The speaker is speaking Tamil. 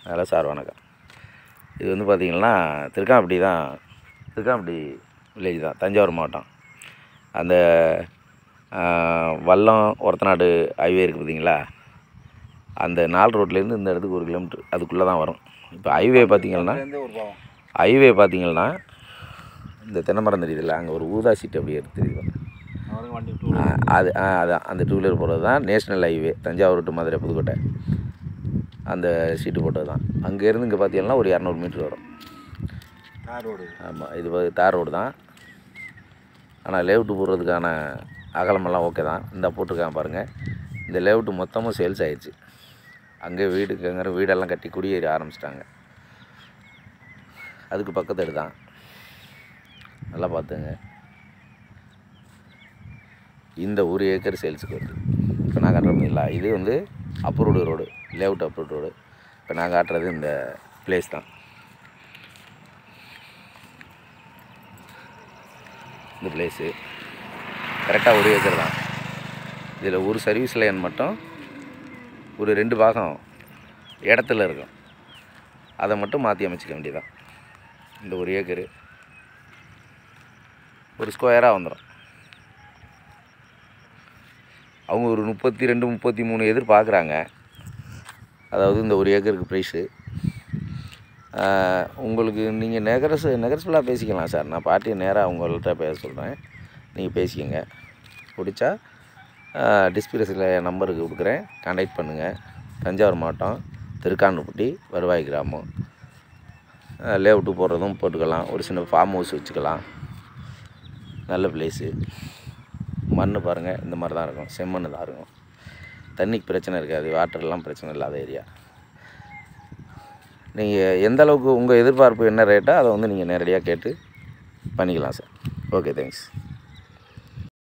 ஹலோ சார் வணக்கம் இது வந்து பார்த்திங்கன்னா திருக்காம்பட்டி தான் திருக்காம்பட்டி வில்லேஜ் தான் தஞ்சாவூர் மாவட்டம் அந்த ஆ, வல்லம் ஒரத்தநாடு ஹைவே இருக்குது பார்த்தீங்களா அந்த நாலு ரோட்லேருந்து இந்த இடத்துக்கு ஒரு கிலோமீட்ரு அதுக்குள்ளே தான் வரும் இப்போ ஹைவே பார்த்தீங்கன்னா ஒரு பாவம் ஹைவே பார்த்தீங்கன்னா இந்த தென்னை மரம் தெரியுதுல்ல அங்கே ஒரு ஊதா சீட் அப்படியே இருக்கு தெரியுது அவருக்கு வண்டி டூ ஆ, அது ஆ அதான் அந்த டூ வீலர் போகிறது தான் national highway Thanjavur to Madurai Pudukkottai அந்த சீட்டு போட்டது தான் அங்கேருந்து இங்கே பார்த்தீங்கன்னா ஒரு இரநூறு மீட்ரு வரும் கார் ரோடு ஆமாம் இது வந்து தார் ரோடு தான் ஆனால் லேவுட்டு போடுறதுக்கான அகலமெல்லாம் ஓகே தான் இந்த போட்டிருக்கான் பாருங்கள் இந்த லேவுட்டு மொத்தமும் சேல்ஸ் ஆயிடுச்சு அங்கே வீடுக்குங்கிற வீடெல்லாம் கட்டி குடியேறி ஆரம்பிச்சிட்டாங்க அதுக்கு பக்கத்து தான் நல்லா பார்த்துங்க இந்த ஒரு ஏக்கர் சேல்ஸுக்கு வருது இப்போ நான் காட்டுறோம்ல இது வந்து approved road layout approved road இப்போ நான் காட்டுறது இந்த பிளேஸ் தான் இந்த பிளேஸு கரெக்டாக ஒரு ஏக்கர் தான் இதில் ஒரு சர்வீஸ் லைன் மட்டும் ஒரு ரெண்டு பாகம் இடத்துல இருக்கும் அதை மட்டும் மாற்றி அமைச்சிக்க வேண்டியதான் இந்த ஒரு ஏக்கரு ஒரு ஸ்கொயராக வந்துடும் அவங்க ஒரு முப்பத்தி ரெண்டு முப்பத்தி மூணு எதிர்பார்க்குறாங்க அதாவது இந்த ஒரு ஏக்கருக்கு ப்ரைஸு உங்களுக்கு நீங்கள் நெகரஸ் நெகரஸ்ஃபுல்லாக பேசிக்கலாம் சார் நான் பார்ட்டியை நேராக உங்கள்கிட்ட பேச சொல்கிறேன் நீங்கள் பேசிக்கங்க பிடிச்சா டிஸ்பிளேஸில் நம்பருக்கு கொடுக்குறேன் கான்டாக்ட் பண்ணுங்கள் தஞ்சாவூர் மாவட்டம் திருக்காண்டுப்பட்டி வருவாய் கிராமம் லேஅவுட்டு போடுறதும் போட்டுக்கலாம் ஒரு சின்ன ஃபார்ம் ஹவுஸ் வச்சுக்கலாம் நல்ல பிளேஸு மண் பாருங்கள் இந்த மாதிரி தான் இருக்கும் செம்மண் தான் இருக்கும் தண்ணிக்கு பிரச்சனை இருக்காது வாட்டர்லாம் பிரச்சனை இல்லாத ஏரியா நீங்கள் எந்த அளவுக்கு உங்கள் எதிர்பார்ப்பு என்ன ரேட்டோ அதை வந்து நீங்கள் நேரடியாக கேட்டு பண்ணிக்கலாம் சார் ஓகே தேங்க்ஸ்